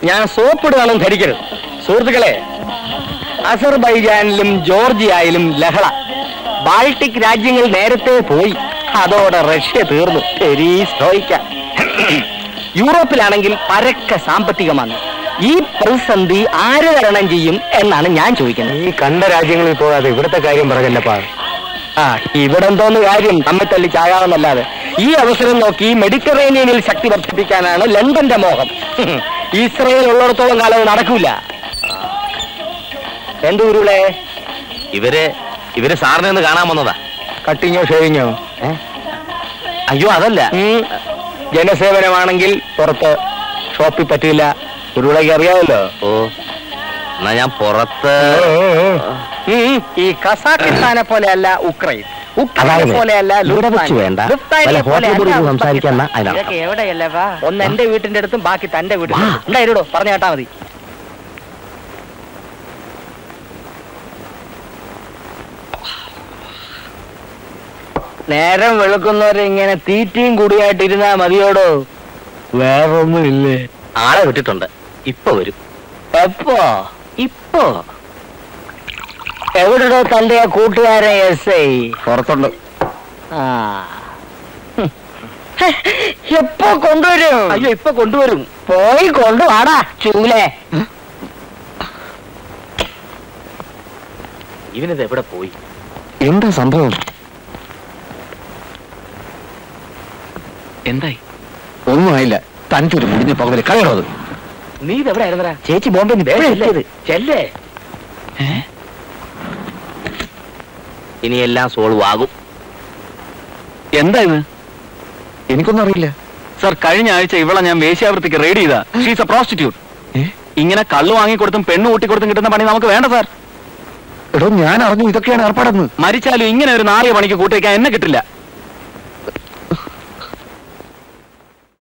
ഞാൻ സോപ്പിടുകയാണെന്ന് ധരിക്കരുത് സുഹൃത്തുക്കളെ അസർബൈജാനിലും ജോർജിയയിലും ലഹള ബാൾട്ടിക് രാജ്യങ്ങൾ നേരത്തെ പോയി അതോടെ റഷ്യ തീർന്നു പെരീസ്ട്രോയിക്ക യൂറോപ്പിലാണെങ്കിൽ പരക്ക സാമ്പത്തികമാണ് ഈ പ്രതിസന്ധി ആര് തരണം ചെയ്യും എന്നാണ് ഞാൻ ചോദിക്കുന്നത് ഈ കണ്ട രാജ്യങ്ങളിൽ പോകാതെ ഇവിടുത്തെ കാര്യം പറഞ്ഞല്ലപ്പാ ആ ഇവിടെ എന്തോന്ന് കാര്യം തമ്മിൽ തല്ലി ചാകാമെന്നല്ലാതെ ഈ അവസരം നോക്കി മെഡിറ്ററേനിയനിൽ ശക്തി വർദ്ധിപ്പിക്കാനാണ് ലണ്ടന്റെ മോഹം ഇസ്രയേൽ ഉള്ളിടത്തോളം കാലം അത് നടക്കൂല എന്ത് ഉരുളെ ഇവര് ഇവര് സാറിനെ ഒന്ന് കാണാൻ വന്നതാ കട്ടിങ്ങോ ഷേവിങ്ങോ അയ്യോ അതല്ല ഉം. ജനസേവനമാണെങ്കിൽ പുറത്ത് ഷോപ്പിൽ പറ്റില്ല ഉരുളയ്ക്ക് അറിയാമല്ലോ ഓ എന്നാ ഞാൻ പുറത്ത് ഉം. ഈ കസാഖിസ്ഥാനെ പോലെയല്ല ഉക്രൈൻ ഉക്രൈനെ അതായത് പോലെയല്ല ഇവിടെ വെച്ച് ലുഫ്താൻ. വേണ്ട. ലുഫ്താനെ വല്ല ഹോട്ടലിൽ പോലെയല്ല പോയി ഉസ്ബെക്കിസ്ഥാൻ. സംസാരിക്കാന്നാ അതിനർത്ഥം. ഇതൊക്കെ എവിടെയല്ലേ വാ ഒന്ന് എന്റെ വീട്ടിന്റെ അടുത്തും ബാക്കി തന്റെ വീട്ടിൽ ഉണ്ടായിരുടോ പറഞ്ഞു കേട്ടാ മതി നേരം വെളുക്കുന്നവരെ ഇങ്ങനെ തീറ്റയും കൂടിയായിട്ടിരുന്നാ മതിയോടോ വേറൊന്നും ഇല്ലേ ആളെ വിട്ടിട്ടുണ്ട് ഇപ്പൊ വരും എപ്പോ ഇപ്പോ എവിടെടോ തന്റെ ആ കൂട്ടുകാരൻ എസ് ഐ പുറത്തുണ്ട് ആ ഹും. ഹെ, എപ്പോ കൊണ്ടുവരും അയ്യോ ഇപ്പൊ കൊണ്ടുവരും പോയി കൊണ്ടുവാടാ ചൂലേ ഇവനിത് എവിടെ പോയി എന്താ സംഭവം എന്തായി ഒന്നും ആയില്ല തനിച്ചൊരു മുടിഞ്ഞ പകല് കളയണോ അത് നീ ഇത് എവിടെ ആയിരുന്നടാ ചേച്ചി ബോംബെ ചെല്ലേ ഇനി എല്ലാം സോൾവ് ആകും എന്താ ഇത് എനിക്കൊന്നും അറിയില്ല സർ കഴിഞ്ഞ ആഴ്ച ഇവളെ ഞാൻ വേശ്യാവൃത്തിക്ക് റെഡി ചെയ്താ ഷീസ് എ പ്രോസ്റ്റിറ്റ്യൂട്ട് ഏ? ഇങ്ങനെ കള്ളു വാങ്ങിക്കൊടുത്തും പെണ്ണ് കൂട്ടിക്കൊടുത്തും കിട്ടുന്ന പണി നമുക്ക് വേണ്ട സാർ എടോ ഞാൻ അറിഞ്ഞു ഇതൊക്കെയാണ് ഏർപ്പാടെന്ന് മരിച്ചാലും ഇങ്ങനെ ഒരു നാറിയ പണിക്ക് കൂട്ടിവെക്കാൻ എന്നെ കിട്ടില്ല